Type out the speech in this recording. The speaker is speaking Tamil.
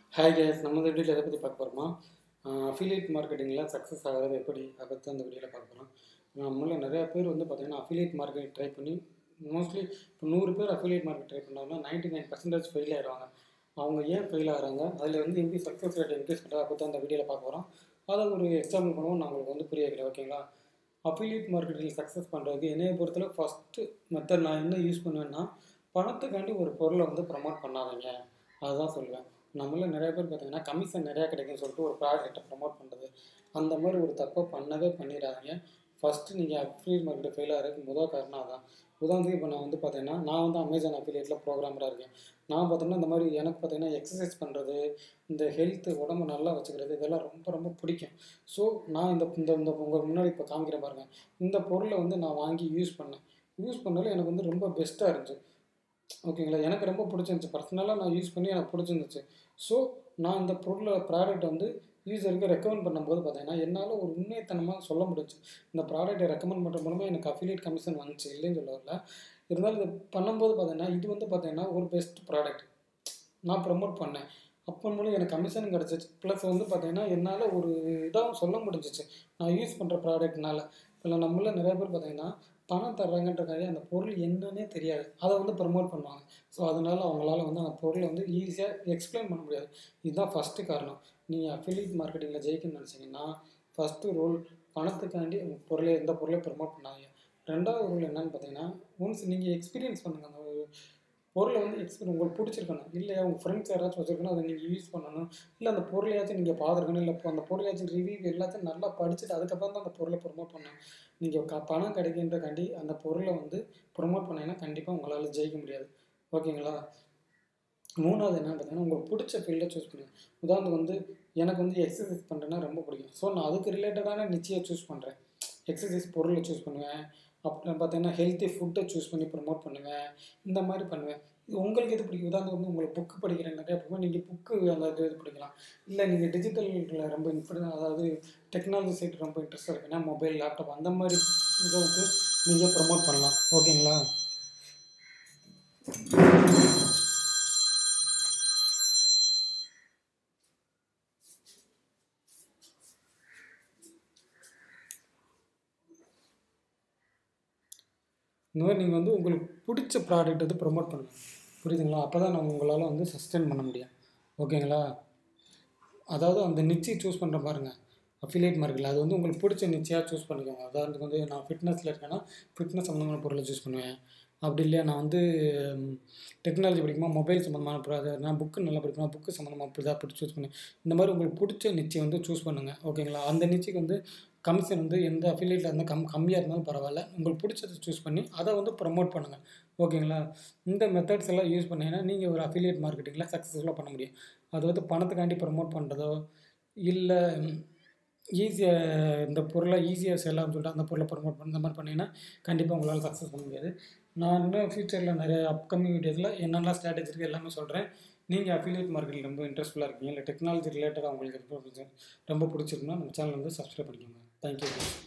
ஹாய் கேஸ் நம்ம இந்த வீடியோவில் எதை பற்றி பார்க்க போகிறோமா அஃபிலியேட் மார்க்கெட்டிங்கில் சக்ஸஸ் ஆகிறது எப்படி அதை பற்றி அந்த வீடியோவில் பார்க்க போகிறோம் நம்மள நிறையா பேர் வந்து பார்த்திங்கன்னா அஃபிலியேட் மார்க்கெட் ட்ரை பண்ணி மோஸ்ட்லி இப்போ நூறு பேர் அஃபிலியேட் மார்க்கெட் ட்ரை பண்ணாங்கன்னா நைன்ட்டி நைன் பர்சன்டேஜ் ஃபெயில் ஆயிடுவாங்க அவங்க ஏன் ஃபெயில் ஆகிறாங்க அதில் வந்து எப்படி சக்ஸஸ் ரேட் இன்க்ரீஸ் பண்ணுறது அதை பற்றி அந்த வீடியோவில் பார்க்க போகிறோம் அதை ஒரு எக்ஸாம்பிள் பண்ணுவோம் நான் உங்களுக்கு வந்து புரிய வைக்கிறேன் ஓகேங்களா அஃபிலியேட் மார்க்கெட்டில் சக்ஸஸ் பண்ணுறதுக்கு என்னைய பொறுத்தளவு ஃபஸ்ட்டு மெத்தட் நான் என்ன யூஸ் பண்ணுவேன்னா பணத்துக்காண்டி ஒரு பொருளை வந்து ப்ரமோட் பண்ணாதீங்க அதுதான் சொல்லுவேன் நம்மள நிறைய பேர் பார்த்தீங்கன்னா கமிஷன் நிறையா கிடைக்குன்னு சொல்லிட்டு ஒரு ப்ராடக்ட்டை ப்ரமோட் பண்ணுறது அந்த மாதிரி ஒரு தப்பை பண்ணவே பண்ணிடாதீங்க ஃபஸ்ட்டு நீங்கள் அஃபிலியேட் மார்க்கெட் ஃபெயில் ஆகிறதுக்கு முதல் காரணம் அதான் உதாரணத்துக்கு இப்போ நான் வந்து பார்த்தீங்கன்னா நான் வந்து அமேசான் அஃபிலியேட்டில் ப்ரோக்ராமராக இருக்கேன் நான் பார்த்தோம்னா இந்த மாதிரி எனக்கு பார்த்தீங்கன்னா எக்ஸசைஸ் பண்ணுறது இந்த ஹெல்த்து உடம்பு நல்லா வச்சுக்கிறது இதெல்லாம் ரொம்ப ரொம்ப பிடிக்கும் ஸோ நான் இந்த இந்த இந்த உங்கள் முன்னாடி இப்போ காமிக்கிறேன் பாருங்கள் இந்த பொருளை வந்து நான் வாங்கி யூஸ் பண்ணேன் யூஸ் பண்ணாலும் எனக்கு வந்து ரொம்ப பெஸ்ட்டாக இருந்துச்சு ஓகேங்களா எனக்கு ரொம்ப பிடிச்சிருந்துச்சி பர்சனலாக நான் யூஸ் பண்ணி எனக்கு பிடிச்சிருந்துச்சு ஸோ நான் இந்த பொருளை ப்ராடக்ட் வந்து யூஸருக்கு ரெக்கமெண்ட் பண்ணும்போது பார்த்தீங்கன்னா என்னால் ஒரு உண்மைத்தனமாக சொல்ல முடிஞ்சு இந்த ப்ராடக்ட்டை ரெக்கமெண்ட் பண்ணுற மூலமாக எனக்கு அஃபிலியேட் கமிஷன் வந்துச்சு இல்லைன்னு சொல்ல வரல இருந்தாலும் இது பண்ணும்போது பார்த்தீங்கன்னா இது வந்து பார்த்தீங்கன்னா ஒரு பெஸ்ட் ப்ராடக்ட் நான் ப்ரமோட் பண்ணேன் அப்போ மூலம் எனக்கு கமிஷன் கிடச்சிச்சு ப்ளஸ் வந்து பார்த்தீங்கன்னா என்னால் ஒரு இதாக சொல்ல முடிஞ்சிச்சு நான் யூஸ் பண்ணுற ப்ராடக்ட்னால இப்போ நம்மள நிறைய பேர் பார்த்தீங்கன்னா பணம் தர்றாங்கன்றக்காக அந்த பொருள் என்னன்னே தெரியாது அதை வந்து ப்ரமோட் பண்ணுவாங்க ஸோ அதனால் அவங்களால வந்து அந்த பொருளை வந்து ஈஸியாக எக்ஸ்பிளைன் பண்ண முடியாது இதுதான் ஃபஸ்ட்டு காரணம் நீங்கள் அஃபிலியேட் மார்க்கெட்டிங்கில் ஜெயிக்கணும்னு நினச்சிங்கன்னா ஃபஸ்ட்டு ரூல் பணத்துக்காண்டி உங்கள் பொருளை எந்த பொருளையும் ப்ரமோட் பண்ணாதீங்க ரெண்டாவது ரூல் என்னன்னு பார்த்தீங்கன்னா ஒன்ஸ் நீங்கள் எக்ஸ்பீரியன்ஸ் பண்ணுங்கள் அந்த பொருளை வந்து எக்ஸ்பீரியன் உங்களுக்கு பிடிச்சிருக்கணும் இல்லையா உங்கள் ஃப்ரெண்ட்ஸ் யாராச்சும் வச்சுருக்கணும் அதை நீங்கள் யூஸ் பண்ணணும் இல்லை அந்த பொருளையாச்சும் நீங்கள் பார்த்துருக்கணும் இல்லை அந்த பொருளையாச்சும் ரிவ்யூ எல்லாத்தையும் நல்லா படிச்சுட்டு அதுக்கப்புறம் தான் அந்த பொருளை ப்ரொமோட் பண்ணணும் நீங்கள் க பணம் கிடைக்கின்றக்காண்டி அந்த பொருளை வந்து ப்ரொமோட் பண்ணிங்கன்னா கண்டிப்பாக உங்களால் ஜெயிக்க முடியாது ஓகேங்களா மூணாவது என்னன்னு பார்த்தீங்கன்னா உங்களுக்கு பிடிச்ச ஃபீல்டை சூஸ் பண்ணுங்கள் உதாரணத்துக்கு வந்து எனக்கு வந்து எக்ஸசைஸ் பண்ணுறேன்னா ரொம்ப பிடிக்கும் ஸோ நான் அதுக்கு ரிலேட்டடான நிச்சயம் சூஸ் பண்ணுறேன் எக்ஸசைஸ் பொருளை சூஸ் பண்ணுவேன் அப்புறம் பார்த்தீங்கன்னா ஹெல்த்தி ஃபுட்டை சூஸ் பண்ணி ப்ரமோட் பண்ணுவேன் இந்த மாதிரி பண்ணுவேன் இது உங்களுக்கு எது பிடிக்கும் உதாரணத்துக்கு வந்து உங்களுக்கு புக்கு படிக்கிறேன் நிறையா பிடிக்கும் நீங்கள் புக்கு அந்த இது படிக்கலாம் இல்லை நீங்கள் டிஜிட்டலில் ரொம்ப இன்ஃபுட் அதாவது டெக்னாலஜி சைட் ரொம்ப இன்ட்ரெஸ்ட்டாக இருக்குன்னா மொபைல் லேப்டாப் அந்த மாதிரி இதை வந்து நீங்கள் ப்ரமோட் பண்ணலாம் ஓகேங்களா இந்த மாதிரி நீங்கள் வந்து உங்களுக்கு பிடிச்ச ப்ராடக்ட் வந்து ப்ரொமோட் பண்ணுங்கள் புரியுதுங்களா அப்போ தான் நான் உங்களால் வந்து சஸ்டெயின் பண்ண முடியும் ஓகேங்களா அதாவது அந்த நிச்சயை சூஸ் பண்ணுற பாருங்கள் அஃபிலியேட் மார்க்கெட்டில் அது வந்து உங்களுக்கு பிடிச்ச நிச்சயாக சூஸ் பண்ணிக்கோங்க அதாவது வந்து நான் ஃபிட்னஸில் இருக்கேன்னா ஃபிட்னஸ் சம்மந்தமான பொருளை சூஸ் பண்ணுவேன் அப்படி இல்லையா நான் வந்து டெக்னாலஜி படிக்குமா மொபைல் சம்மந்தமான ப்ராஜெக்ட் நான் புக்கு நல்லா படிப்பேன் புக்கு சம்மந்தமாக அப்படி தான் அப்படி சூஸ் பண்ணுவேன் இந்த மாதிரி உங்களுக்கு பிடிச்ச நிச்சயம் வந்து சூஸ் பண்ணுங்கள் ஓகேங்களா அந்த நிச்சயக்கு வந்து கமிஷன் வந்து எந்த அஃபிலியேட்டில் இருந்தால் கம் கம்மியாக இருந்தாலும் பரவாயில்ல உங்களுக்கு பிடிச்சதை சூஸ் பண்ணி அதை வந்து ப்ரமோட் பண்ணுங்கள் ஓகேங்களா இந்த மெத்தட்ஸ் எல்லாம் யூஸ் பண்ணிங்கன்னா நீங்கள் ஒரு அஃபிலியேட் மார்க்கெட்டிங்கில் சக்ஸஸ்ஃபுல்லாக பண்ண முடியும் அது வந்து பணத்துக்காண்டி ப்ரமோட் பண்ணுறதோ இல்லை ஈஸியாக இந்த பொருளை ஈஸியாக செல்லாம்னு சொல்லிட்டு அந்த பொருளை ப்ரமோட் பண்ண இந்த மாதிரி பண்ணிங்கன்னா கண்டிப்பாக உங்களால் சக்ஸஸ் பண்ண முடியாது நான் இன்னும் ஃப்யூச்சரில் நிறைய அப்கமிங் வீடியோஸில் என்னெல்லாம் ஸ்ட்ராட்டஜி இருக்குது எல்லாமே சொல்கிறேன் நீங்கள் அஃபிலியேட் மார்க்கெட்டில் ரொம்ப இன்ட்ரெஸ்ட்ஃபுல்லாக இருக்கீங்க இல்லை டெக்னாலஜி ரிலேட்டடாக உங்களுக்கு ரொம்ப ரொம்ப பிடிச்சிருக்குன்னா நம்ம சேனல் வந்து சப்ஸ்கிரைப் பண்ணிக்கோங்க தேங்க்யூ